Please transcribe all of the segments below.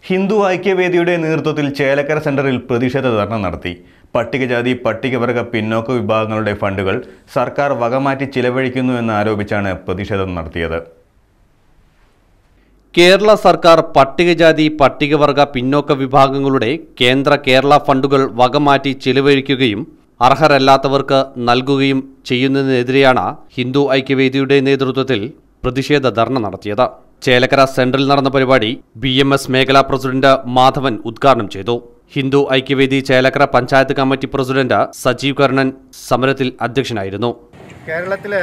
ഹിന്ദു ഐക്യവേദിയുടെ നേതൃത്വത്തിൽ ചേലക്കര സെന്ററിൽ പ്രതിഷേധ ധർണ നടത്തി പട്ടികജാതി പട്ടികവർഗ പിന്നോക്ക വിഭാഗങ്ങളുടെ ഫണ്ടുകൾ സർക്കാർ വകമാറ്റി ചിലവഴിക്കുന്നു എന്ന് ആരോപിച്ചാണ് പ്രതിഷേധം നടത്തിയത് കേരള സർക്കാർ പട്ടികജാതി പട്ടികവർഗ പിന്നോക്ക വിഭാഗങ്ങളുടെ കേന്ദ്ര കേരള ഫണ്ടുകൾ വകമാറ്റി ചിലവഴിക്കുകയും അർഹരല്ലാത്തവർക്ക് നൽകുകയും ചെയ്യുന്നതിനെതിരെയാണ് ഹിന്ദു ഐക്യവേദിയുടെ നേതൃത്വത്തിൽ പ്രതിഷേധ ധർണ നടത്തിയത് ചേലക്കര സെന്ററിൽ നടന്ന പരിപാടി ബി എം എസ് മേഖലാ പ്രസിഡന്റ് മാധവൻ ഉദ്ഘാടനം ചെയ്തു ഹിന്ദു ഐക്യവേദി ചേലക്കര പഞ്ചായത്ത് കമ്മിറ്റി പ്രസിഡന്റ് സജീവ് കർണൻ സമരത്തിൽ അധ്യക്ഷനായിരുന്നു കേരളത്തിലെ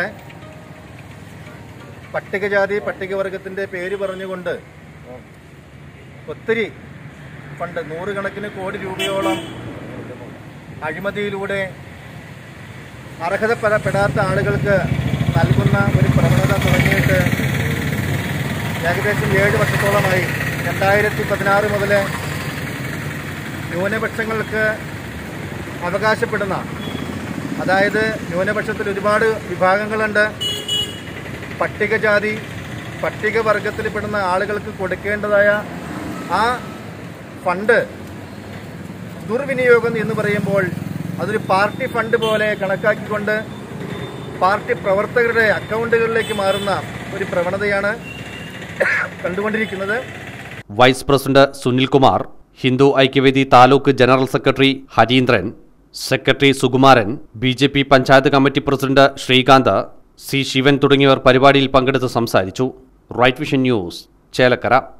പട്ടികജാതി പട്ടികവർഗത്തിൻ്റെ പേര് പറഞ്ഞുകൊണ്ട് ഒത്തിരി ഫണ്ട് നൂറുകണക്കിന് കോടി രൂപയോളം അഴിമതിയിലൂടെ അർഹതപ്പെടപ്പെടാത്ത ആളുകൾക്ക് നൽകുന്ന ഒരു പ്രവണത തുടങ്ങിയിട്ട് ഏകദേശം ഏഴ് വർഷത്തോളമായി രണ്ടായിരത്തി പതിനാറ് മുതൽ ന്യൂനപക്ഷങ്ങൾക്ക് അവകാശപ്പെടുന്ന അതായത് ന്യൂനപക്ഷത്തിൽ ഒരുപാട് വിഭാഗങ്ങളുണ്ട് പട്ടികജാതി പട്ടികവർഗത്തിൽപ്പെടുന്ന ആളുകൾക്ക് കൊടുക്കേണ്ടതായ ആ ഫണ്ട് ദുർവിനിയോഗം എന്ന് പറയുമ്പോൾ അതൊരു പാർട്ടി ഫണ്ട് പോലെ കണക്കാക്കിക്കൊണ്ട് പാർട്ടി പ്രവർത്തകരുടെ അക്കൗണ്ടുകളിലേക്ക് മാറുന്ന ഒരു പ്രവണതയാണ് കണ്ടുകൊണ്ടിരിക്കുന്നത് vice president Sunilkumar Hindu Aikyavedi taluk general secretary Harindran secretary Sukumaran B J P panchayat committee president Srikanth C Sivan തുടങ്ങിയവർ പരിപാടിയിൽ പങ്കെടുത്ത് സംസാരിച്ചു റൈറ്റ് വിഷൻ ന്യൂസ് ചേലക്കര